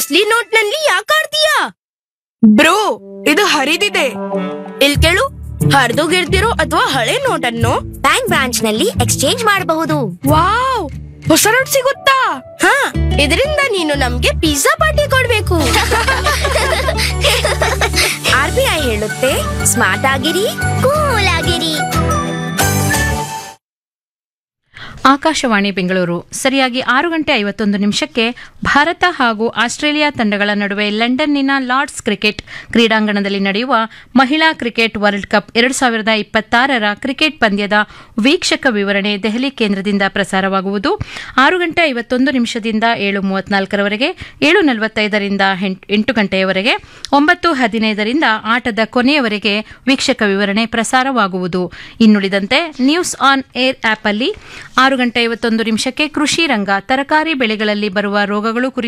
ಅಸ್ಲಿ note ನಲ್ಲಿ ಯಾಕೆ ಆಡ್ತೀಯಾ bro ಇದು ಹರಿದಿದೆ ಇಲ್ ಕೇಳು ಹರಿದೋಗಿರ್ದಿರೋ ಅಥವಾ ಹಳೆ ನೋಟ್ ಅನ್ನು ಬ್ಯಾಂಕ್ ಬ್ರಾಂಚ್ ನಲ್ಲಿ ಎಕ್ಸ್ಚೇಂಜ್ ಮಾಡಬಹುದು ವಾವ್ ಹೊಸ ನೋಟ್ ಸಿಗುತ್ತಾ ಹಾ ಇದರಿಂದ ನೀನು ನಮ್ಗೆ ಪಿಜ್ಜಾ ಪಾರ್ಟಿ ಕೊಡ್ಬೇಕು ಆರ್ ಬಿ ಐ ಹೇಳುತ್ತೆ ಸ್ಮಾರ್ಟ್ ಆಗಿರಿ ಕೂಲ್ ಆಗಿರಿ ಆಕಾಶವಾಣಿ ಬೆಂಗಳೂರು ಸರಿಯಾಗಿ ಆರು ಗಂಟೆ ಐವತ್ತೊಂದು ನಿಮಿಷಕ್ಕೆ ಭಾರತ ಹಾಗೂ ಆಸ್ಟ್ರೇಲಿಯಾ ತಂಡಗಳ ನಡುವೆ ಲಂಡನ್ನಿನ ಲಾರ್ಡ್ಸ್ ಕ್ರಿಕೆಟ್ ಕ್ರೀಡಾಂಗಣದಲ್ಲಿ ನಡೆಯುವ ಮಹಿಳಾ ಕ್ರಿಕೆಟ್ ವರ್ಲ್ಡ್ ಕಪ್ ಎರಡು ಸಾವಿರದ ಇಪ್ಪತ್ತಾರರ ಕ್ರಿಕೆಟ್ ಪಂದ್ಯದ ವೀಕ್ಷಕ ವಿವರಣೆ ದೆಹಲಿ ಕೇಂದ್ರದಿಂದ ಪ್ರಸಾರವಾಗುವುದು ಆರು ಗಂಟೆ ಐವತ್ತೊಂದು ನಿಮಿಷದಿಂದ ಏಳು ಮೂವತ್ನಾಲ್ಕರವರೆಗೆ ಏಳು ನಲವತ್ತೈದರಿಂದ ಎಂಟು ಗಂಟೆಯವರೆಗೆ ಒಂಬತ್ತು ಹದಿನೈದರಿಂದ ಆಟದ ಕೊನೆಯವರೆಗೆ ವೀಕ್ಷಕ ವಿವರಣೆ ಪ್ರಸಾರವಾಗುವುದು ಇನ್ನುಳಿದಂತೆ ನ್ಯೂಸ್ ಆನ್ ಏರ್ ಆಪ್ ಅಲ್ಲಿ ಆರು ಗಂಟೆ ಐವತ್ತೊಂದು ನಿಮಿಷಕ್ಕೆ ಕೃಷಿ ರಂಗ ತರಕಾರಿ ಬೆಳೆಗಳಲ್ಲಿ ಬರುವ ರೋಗಗಳು ಕುರಿತು